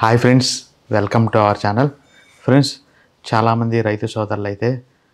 hi friends welcome to our channel friends చాలామంది రైతు సోదరులు అయితే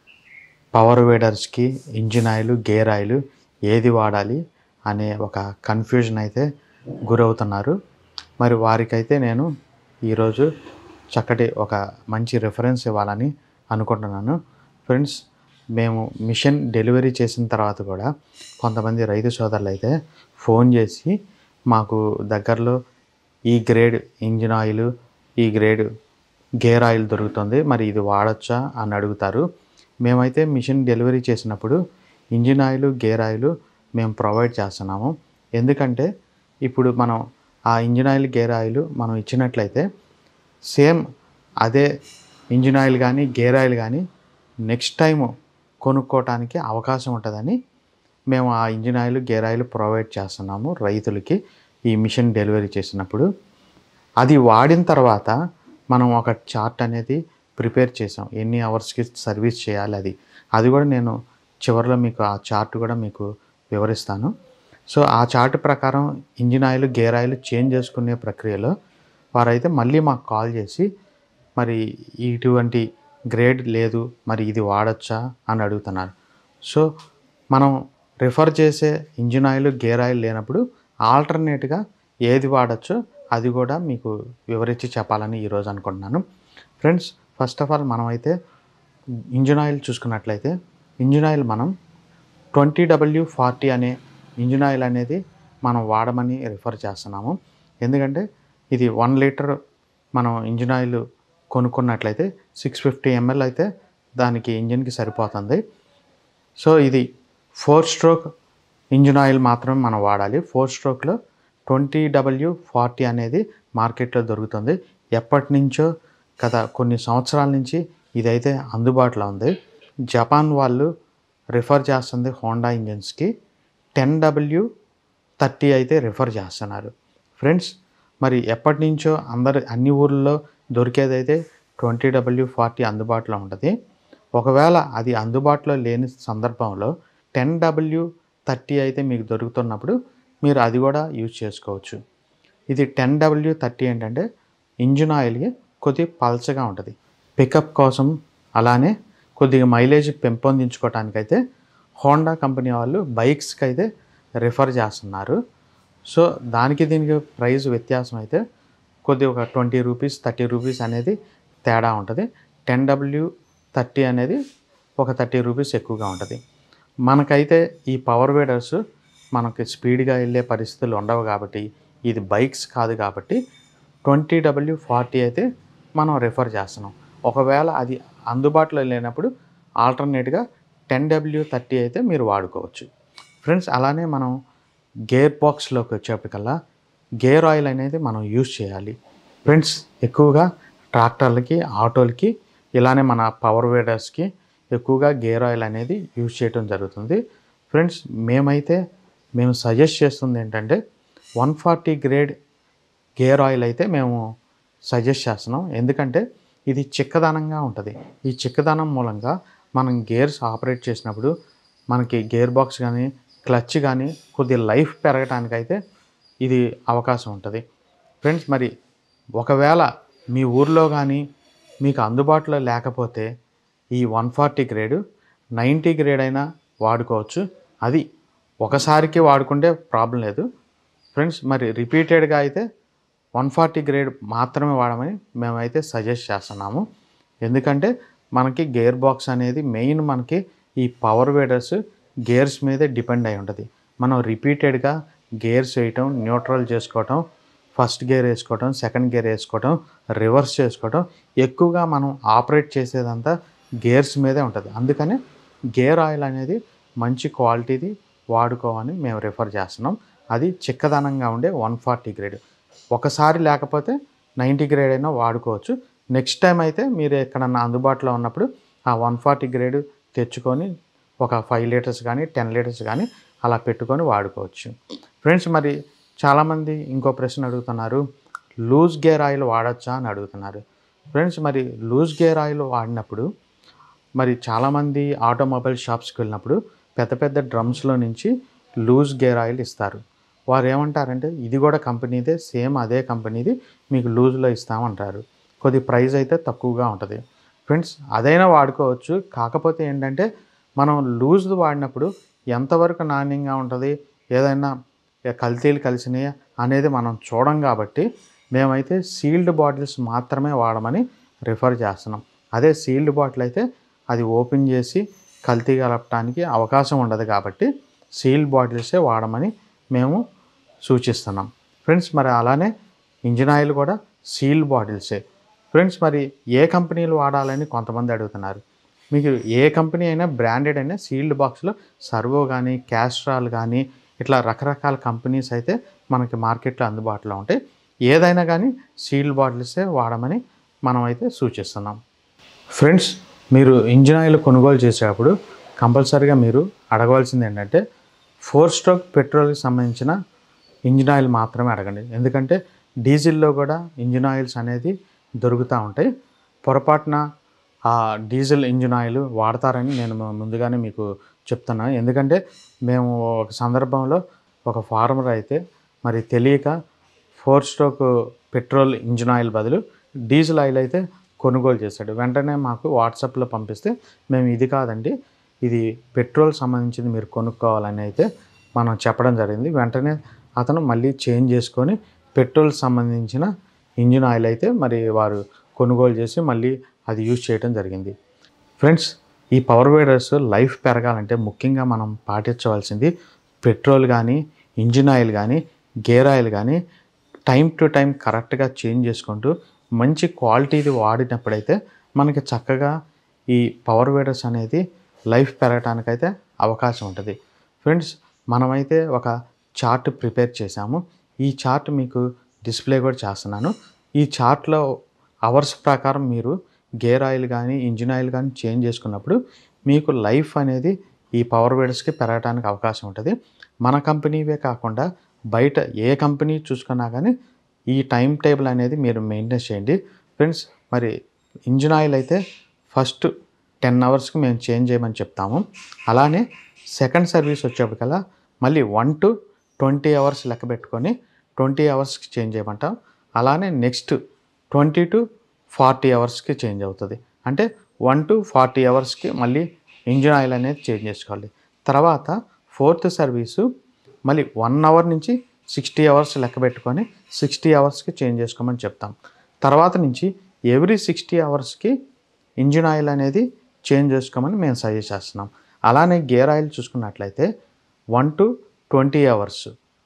పవర్ వేడర్స్కి ఇంజిన్ ఆయిల్ గేర్ ఆయిల్ ఏది వాడాలి అనే ఒక కన్ఫ్యూజన్ అయితే గురవుతున్నారు మరి వారికైతే నేను ఈరోజు చక్కటి ఒక మంచి రిఫరెన్స్ ఇవ్వాలని అనుకుంటున్నాను ఫ్రెండ్స్ మేము మిషన్ డెలివరీ చేసిన తర్వాత కూడా కొంతమంది రైతు సోదరులు అయితే ఫోన్ చేసి మాకు దగ్గరలో ఈ గ్రేడ్ ఇంజిన్ ఆయిల్ ఈ గ్రేడ్ గేర్ ఆయిల్ దొరుకుతుంది మరి ఇది వాడచ్చా అని అడుగుతారు మేమైతే మిషన్ డెలివరీ చేసినప్పుడు ఇంజిన్ ఆయిల్ గేర్ ఆయిల్ మేము ప్రొవైడ్ చేస్తున్నాము ఎందుకంటే ఇప్పుడు మనం ఆ ఇంజిన్ ఆయిల్ గేర్ ఆయిల్ మనం ఇచ్చినట్లయితే సేమ్ అదే ఇంజిన్ ఆయిల్ కానీ గేర్ ఆయిల్ కానీ నెక్స్ట్ టైం కొనుక్కోవటానికి అవకాశం ఉంటుందని మేము ఆ engine oil gear oil provide చేస్తున్నాము రైతులకి ఈ మిషన్ డెలివరీ చేసినప్పుడు అది వాడిన తర్వాత మనం ఒక చార్ట్ అనేది ప్రిపేర్ చేసాం ఎన్ని అవర్స్కి సర్వీస్ చేయాలి అది అది కూడా నేను చివరిలో మీకు ఆ చార్ట్ కూడా మీకు వివరిస్తాను సో ఆ చార్ట్ ప్రకారం engine oil gear oil change చేసుకునే ప్రక్రియలో వారైతే మళ్ళీ మాకు కాల్ చేసి మరి ఇటువంటి గ్రేడ్ లేదు మరి ఇది వాడచ్చా అని అడుగుతున్నారు సో మనం రిఫర్ చేసే ఇంజిన్ ఆయిల్ గేర్ ఆయిల్ లేనప్పుడు ఆల్టర్నేట్గా ఏది వాడచ్చో అది కూడా మీకు వివరించి చెప్పాలని ఈరోజు అనుకుంటున్నాను ఫ్రెండ్స్ ఫస్ట్ ఆఫ్ ఆల్ మనమైతే ఇంజిన్ ఆయిల్ చూసుకున్నట్లయితే ఇంజిన్ ఆయిల్ మనం ట్వంటీ డబ్ల్యూ ఫార్టీ అనే ఇంజిన్ ఆయిల్ అనేది మనం వాడమని రిఫర్ చేస్తున్నాము ఎందుకంటే ఇది వన్ లీటర్ మనం ఇంజిన్ ఆయిల్ కొనుక్కున్నట్లయితే సిక్స్ ఫిఫ్టీ ఎంఎల్ అయితే దానికి ఇంజిన్కి సరిపోతుంది సో ఇది ఫోర్ స్ట్రోక్ ఇంజిన్ ఆయిల్ మాత్రమే మనం వాడాలి ఫోర్ స్ట్రోక్లో ట్వంటీ డబ్ల్యూ ఫార్టీ అనేది మార్కెట్లో దొరుకుతుంది ఎప్పటి నుంచో గత కొన్ని సంవత్సరాల నుంచి ఇదైతే అందుబాటులో ఉంది జపాన్ వాళ్ళు రిఫర్ చేస్తుంది హోండా ఇంజిన్స్కి టెన్ డబ్ల్యూ థర్టీ అయితే రిఫర్ చేస్తున్నారు ఫ్రెండ్స్ మరి ఎప్పటి నుంచో అందరు అన్ని ఊర్లలో దొరికేదైతే ట్వంటీ డబ్ల్యూ ఫార్టీ అందుబాటులో ఉంటుంది ఒకవేళ అది అందుబాటులో లేని సందర్భంలో టెన్ డబ్ల్యూ థర్టీ అయితే మీకు దొరుకుతున్నప్పుడు మీరు అది కూడా యూజ్ చేసుకోవచ్చు ఇది టెన్ డబ్ల్యూ థర్టీ ఏంటంటే ఇంజిన్ ఆయిల్కి కొద్దిగా పల్చగా ఉంటుంది పికప్ కోసం అలానే కొద్దిగా మైలేజ్ పెంపొందించుకోవటానికైతే హోండా కంపెనీ వాళ్ళు బైక్స్కి అయితే రిఫర్ చేస్తున్నారు సో దానికి దీనికి ప్రైస్ వ్యత్యాసం అయితే కొద్దిగా ఒక ట్వంటీ రూపీస్ థర్టీ రూపీస్ అనేది తేడా ఉంటుంది టెన్ డబ్ల్యూ థర్టీ అనేది ఒక థర్టీ రూపీస్ ఎక్కువగా ఉంటుంది మనకైతే ఈ పవర్ వేడర్స్ మనకి స్పీడ్గా వెళ్ళే పరిస్థితులు ఉండవు కాబట్టి ఇది బైక్స్ కాదు కాబట్టి ట్వంటీ డబ్ల్యూ ఫార్టీ అయితే మనం రిఫర్ చేస్తున్నాం ఒకవేళ అది అందుబాటులో లేనప్పుడు ఆల్టర్నేట్గా టెన్ డబ్ల్యూ థర్టీ అయితే మీరు వాడుకోవచ్చు ఫ్రెండ్స్ అలానే మనం గేర్ బాక్స్లోకి వచ్చేప్పటికల్లా గేర్ ఆయిల్ అనేది మనం యూజ్ చేయాలి ఫ్రెండ్స్ ఎక్కువగా ట్రాక్టర్లకి ఆటోలకి ఇలానే మన పవర్ వేడర్స్కి ఎక్కువగా గేర్ ఆయిల్ అనేది యూజ్ చేయడం జరుగుతుంది ఫ్రెండ్స్ మేమైతే మేము సజెస్ట్ చేస్తుంది ఏంటంటే one forty grade gear oil అయితే మేము సజెస్ట్ చేస్తున్నాం ఎందుకంటే ఇది చిక్కదనంగా ఉంటుంది ఈ చిక్కదనం మూలంగా మనం గేర్స్ ఆపరేట్ చేసినప్పుడు మనకి గేర్ బాక్స్ కానీ క్లచ్ కానీ కొద్దిగా లైఫ్ పెరగటానికైతే ఇది అవకాశం ఉంటుంది ఫ్రెండ్స్ మరి ఒకవేళ మీ ఊర్లో కానీ మీకు అందుబాటులో లేకపోతే ఈ one forty grade ninety grade అయినా వాడుకోవచ్చు అది ఒకసారికి వాడుకుంటే ప్రాబ్లం లేదు ఫ్రెండ్స్ మరి రిపీటెడ్గా అయితే వన్ ఫార్టీ గ్రేడ్ మాత్రమే వాడమని మేమైతే సజెస్ట్ చేస్తున్నాము ఎందుకంటే మనకి గేర్ బాక్స్ అనేది మెయిన్ మనకి ఈ పవర్ వేడర్స్ గేర్స్ మీదే డిపెండ్ అయి ఉంటుంది మనం రిపీటెడ్గా గేర్స్ వేయటం న్యూట్రల్ చేసుకోవటం ఫస్ట్ గేర్ వేసుకోవటం సెకండ్ గేర్ వేసుకోవటం రివర్స్ చేసుకోవటం ఎక్కువగా మనం ఆపరేట్ చేసేదంతా గేర్స్ మీదే ఉంటుంది అందుకని గేర్ ఆయిల్ అనేది మంచి క్వాలిటీది వాడుకోవాలని మేము రిఫర్ చేస్తున్నాం అది చిక్కదనంగా ఉండే వన్ ఫార్టీ గ్రేడ్ ఒకసారి లేకపోతే నైంటీ గ్రేడ్ అయినా వాడుకోవచ్చు నెక్స్ట్ టైం అయితే మీరు ఎక్కడన్నా అందుబాటులో ఉన్నప్పుడు ఆ వన్ ఫార్టీ గ్రేడ్ తెచ్చుకొని ఒక ఫైవ్ లీటర్స్ కానీ టెన్ లీటర్స్ కానీ అలా పెట్టుకొని వాడుకోవచ్చు ఫ్రెండ్స్ మరి చాలామంది ఇంకో ప్రశ్న అడుగుతున్నారు లూజ్ గేర్ ఆయిల్ వాడచ్చా అని అడుగుతున్నారు ఫ్రెండ్స్ మరి లూజ్ గేర్ ఆయిల్ వాడినప్పుడు మరి చాలామంది ఆటోమొబైల్ షాప్స్కి వెళ్ళినప్పుడు పెద్ద పెద్ద డ్రమ్స్లో నుంచి లూజ్ గేర్ ఆయిల్ ఇస్తారు వారు ఏమంటారంటే ఇది కూడా కంపెనీదే సేమ్ అదే కంపెనీది మీకు లూజ్లో ఇస్తామంటారు కొద్ది ప్రైస్ అయితే తక్కువగా ఉంటుంది ఫ్రెండ్స్ అదైనా వాడుకోవచ్చు కాకపోతే ఏంటంటే మనం లూజ్ వాడినప్పుడు ఎంతవరకు నాణ్యంగా ఉంటుంది ఏదైనా ఇక కల్తీలు కలిసినాయా అనేది మనం చూడం కాబట్టి మేమైతే సీల్డ్ బాటిల్స్ మాత్రమే వాడమని రిఫర్ చేస్తున్నాం అదే సీల్డ్ బాటిల్ అయితే అది ఓపెన్ చేసి కల్తీ కలపడానికి అవకాశం ఉండదు కాబట్టి సీల్డ్ బాటిల్సే వాడమని మేము సూచిస్తున్నాం ఫ్రెండ్స్ మరి అలానే ఇంజిన్ ఆయిల్ కూడా సీల్ బాటిల్సే ఫ్రెండ్స్ మరి ఏ కంపెనీలు వాడాలని కొంతమంది అడుగుతున్నారు మీకు ఏ కంపెనీ అయినా బ్రాండెడ్ అయినా సీల్డ్ బాక్స్లో సర్వో కానీ క్యాస్ట్రాల్ కానీ ఇట్లా రకరకాల కంపెనీస్ అయితే మనకి మార్కెట్లో అందుబాటులో ఉంటాయి ఏదైనా కానీ సీల్డ్ బాటిల్సే వాడమని మనం అయితే సూచిస్తున్నాం ఫ్రెండ్స్ మీరు ఇంజిన్ ఆయిల్ కొనుగోలు చేసేటప్పుడు కంపల్సరీగా మీరు అడగవలసింది ఏంటంటే ఫోర్ స్ట్రోక్ పెట్రోల్కి సంబంధించిన ఇంజిన్ ఆయిల్ మాత్రమే అడగండి ఎందుకంటే డీజిల్లో కూడా ఇంజిన్ ఆయిల్స్ అనేది దొరుకుతూ ఉంటాయి పొరపాటున ఆ డీజిల్ ఇంజిన్ ఆయిల్ వాడతారని నేను ము- ముందుగానే మీకు చెప్తున్నాను ఎందుకంటే మేము ఒక సందర్భంలో ఒక ఫార్మర్ అయితే మరి తెలియక four stroke petrol engine oil బదులు డీజిల్ ఆయిల్ అయితే కొనుగోలు చేశాడు వెంటనే మాకు వాట్సాప్లో పంపిస్తే మేము ఇది కాదండి ఇది పెట్రోల్ సంబంధించింది మీరు కొనుక్కోవాలని అయితే మనం చెప్పడం జరిగింది వెంటనే అతను మళ్ళీ చేంజ్ చేసుకొని పెట్రోల్ సంబంధించిన ఇంజిన్ ఆయిల్ అయితే మరి వారు కొనుగోలు చేసి మళ్ళీ అది యూజ్ చేయడం జరిగింది ఫ్రెండ్స్ ఈ పవర్ వేడర్స్ లైఫ్ పెరగాలంటే ముఖ్యంగా మనం పాటించవలసింది పెట్రోల్ కానీ ఇంజిన్ ఆయిల్ కానీ గేర్ ఆయిల్ కానీ టైం టు టైం కరెక్ట్గా చేంజ్ చేసుకుంటూ మంచి క్వాలిటీది వాడినప్పుడైతే మనకి చక్కగా ఈ పవర్ వేడర్స్ అనేది లైఫ్ పెరగటానికైతే అవకాశం ఉంటుంది ఫ్రెండ్స్ మనమైతే ఒక చార్ట్ ప్రిపేర్ చేశాము ఈ చార్ట్ మీకు డిస్ప్లే కూడా చేస్తున్నాను ఈ చార్ట్లో అవర్స్ ప్రకారం మీరు గేర్ ఆయిల్ కానీ ఇంజిన్ ఆయిల్ కానీ చేంజ్ చేసుకున్నప్పుడు మీకు లైఫ్ అనేది ఈ పవర్ వేడర్స్కి పెరగడానికి అవకాశం ఉంటుంది మన కంపెనీవే కాకుండా బయట ఏ కంపెనీ చూసుకున్నా కానీ ఈ టైం టేబుల్ అనేది మీరు మెయింటైన్ చేయండి ఫ్రెండ్స్ మరి ఇంజిన్ ఆయిల్ అయితే ఫస్ట్ టెన్ అవర్స్కి మేము చేంజ్ చేయమని చెప్తాము అలానే సెకండ్ సర్వీస్ వచ్చేప్పటికల్లా మళ్ళీ వన్ టు ట్వంటీ అవర్స్ లెక్క పెట్టుకొని ట్వంటీ అవర్స్కి చేంజ్ చేయమంటాం అలానే నెక్స్ట్ ట్వంటీ టు ఫార్టీ అవర్స్కి చేంజ్ అవుతుంది అంటే వన్ టు ఫార్టీ అవర్స్కి మళ్ళీ ఇంజిన్ ఆయిల్ అనేది చేంజ్ చేసుకోవాలి తర్వాత ఫోర్త్ సర్వీసు మళ్ళీ వన్ అవర్ నుంచి సిక్స్టీ అవర్స్ లెక్క పెట్టుకొని సిక్స్టీ అవర్స్కి చేంజ్ చేసుకోమని చెప్తాం తర్వాత నుంచి ఎవ్రీ సిక్స్టీ అవర్స్కి ఇంజిన్ ఆయిల్ అనేది చేంజ్ చేసుకోమని మేము సజెస్ట్ చేస్తున్నాం అలానే గేర్ ఆయిల్ చూసుకున్నట్లయితే వన్ టు ట్వంటీ అవర్స్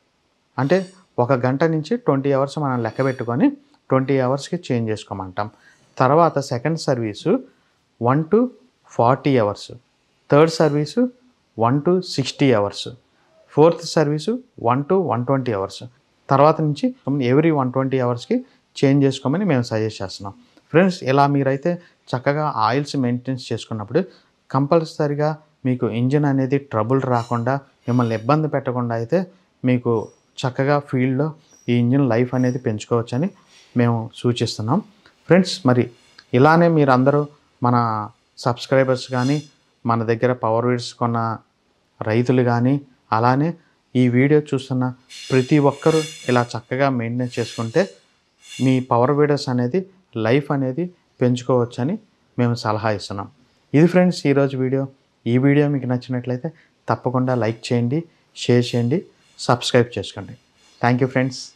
అంటే ఒక గంట నుంచి ట్వంటీ అవర్స్ మనం లెక్క పెట్టుకొని ట్వంటీ అవర్స్కి చేంజ్ చేసుకోమంటాం తర్వాత second service one to forty hours third service one to sixty hours fourth service one to one twenty hours తర్వాత నుంచి ఎవ్రీ వన్ ట్వంటీ అవర్స్కి చేంజ్ చేసుకోమని మేము సజెస్ట్ చేస్తున్నాం ఫ్రెండ్స్ ఇలా మీరైతే చక్కగా ఆయిల్స్ మెయింటెన్స్ చేసుకున్నప్పుడు కంపల్సరిగా మీకు ఇంజిన్ అనేది ట్రబుల్ రాకుండా మిమ్మల్ని ఇబ్బంది పెట్టకుండా అయితే మీకు చక్కగా ఫీల్డ్లో ఈ ఇంజిన్ లైఫ్ అనేది పెంచుకోవచ్చని మేము సూచిస్తున్నాం ఫ్రెండ్స్ మరి ఇలానే మీరు అందరూ మన సబ్స్క్రైబర్స్ కానీ మన దగ్గర పవర్ వీడ్స్ కొన్న రైతులు కానీ అలానే ఈ వీడియో చూస్తున్న ప్రతి ఒక్కరూ ఇలా చక్కగా మెయింటైన్ చేసుకుంటే మీ పవర్ వీడర్స్ అనేది లైఫ్ అనేది పెంచుకోవచ్చని మేము సలహా ఇస్తున్నాం ఇది ఫ్రెండ్స్ ఈరోజు వీడియో ఈ వీడియో మీకు నచ్చినట్లయితే తప్పకుండా లైక్ చేయండి షేర్ చేయండి సబ్స్క్రైబ్ చేసుకోండి థ్యాంక్ యూ ఫ్రెండ్స్